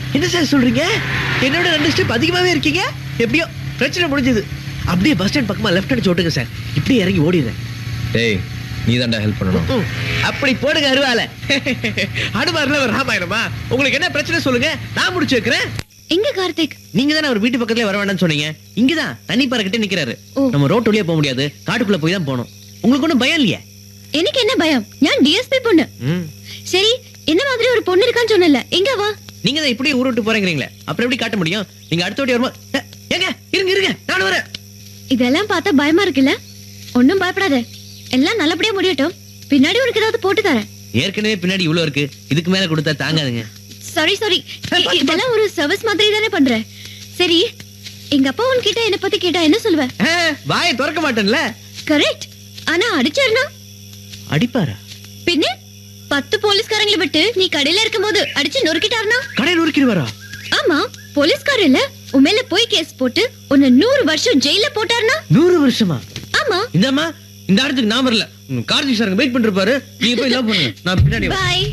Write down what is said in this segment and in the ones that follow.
என்ன சார் சொல்றீங்க என்னோட ரெண்டு ஸ்டெப் அதிகமாவே இருக்கீங்க எப்படியோ பிரச்சனை முடிஞ்சது அப்படியே பஸ் ஸ்டாண்ட் பக்கமா லெஃப்ட் அடிச்சு ஓட்டுங்க சார் இப்படியே இறங்கி ஓடிடுறேன் டேய் நீ தான்டா ஹெல்ப் பண்ணணும் ம், அப்படி போடுங்க அருவால அனுமாரில் ஒரு ராமாயணமா உங்களுக்கு என்ன பிரச்சனை சொல்லுங்க நான் முடிச்சு வைக்கிறேன் எங்க கார்த்திக் நீங்க தானே அவர் வீட்டு பக்கத்துல வர வேண்டாம்னு சொன்னீங்க இங்கதான் தண்ணி பாறைக்கிட்டே நிக்கிறாரு ஓ. நம்ம ரோட்டு வழியா போக முடியாது காட்டுக்குள்ள போய் தான் போகணும் உங்களுக்கு ஒண்ணும் பயம் இல்லையே எனக்கு என்ன பயம் நான் டிஎஸ்பி பொண்ணு ம். சரி என்ன மாதிரி ஒரு பொண்ணு இருக்கான்னு சொன்னல எங்க வா நீங்க தான் இப்படியே ஊர் விட்டு போறேங்கிறீங்களே அப்புறம் எப்படி காட்ட முடியும் நீங்க அடுத்த வாட்டி வரும்போது "ஏ, ஏங்க இருங்க இருங்க நானும் வரேன் இதெல்லாம் பார்த்தா பயமா இருக்குல்ல ஒண்ணும் பயப்படாத எல்லாம் நல்லபடியா முடியட்டும் பின்னாடி உனக்கு ஏதாவது போட்டு தரேன் ஏற்கனவே பின்னாடி இவ்வளவு இருக்கு இதுக்கு மேல கொடுத்தா தாங்காதுங்க சாரி சாரி பார்த்து, இதெல்லாம் ஒரு சர்வீஸ் மாதிரி தானே பண்ற சரி எங்க அப்பா உன்கிட்ட என்ன பத்தி கேட்டா என்ன சொல்லுவ ஆ, வாயை திறக்க மாட்டேன்ல கரெக்ட் ஆனா அடிச்சாருனா அடிப்பாரா பின்ன பத்து போலீஸ்காரங்களை விட்டு நீ கடையில இருக்கும்போது அடிச்சு நொறுக்கிட்டாருனா கடையில் உருக்கிடுவாரா ஆமா போலீஸ்கார இல்ல உன் மேல போய் கேஸ் போட்டு உன்னை நூறு வருஷம் ஜெயில போட்டாருனா நூறு வருஷமா ஆமா இந்தாம்மா இந்த இடத்துக்கு நான் வரல ம், கார்த்திக் சார் வெயிட் பண்ணிருப்பாரு நீங்க போய் லவ் பண்ணுங்க நான் பின்னாடி வரேன். பாய்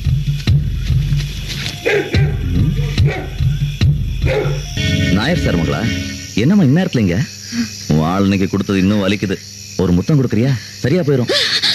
நாயர் சார் மங்களா என்னம்மா இந்நேரத்துல இங்க உன் ஆள் இன்னைக்கு கொடுத்தது இன்னும் வலிக்குது ஒரு முத்தம் கொடுக்குறியா சரியா போயிரும்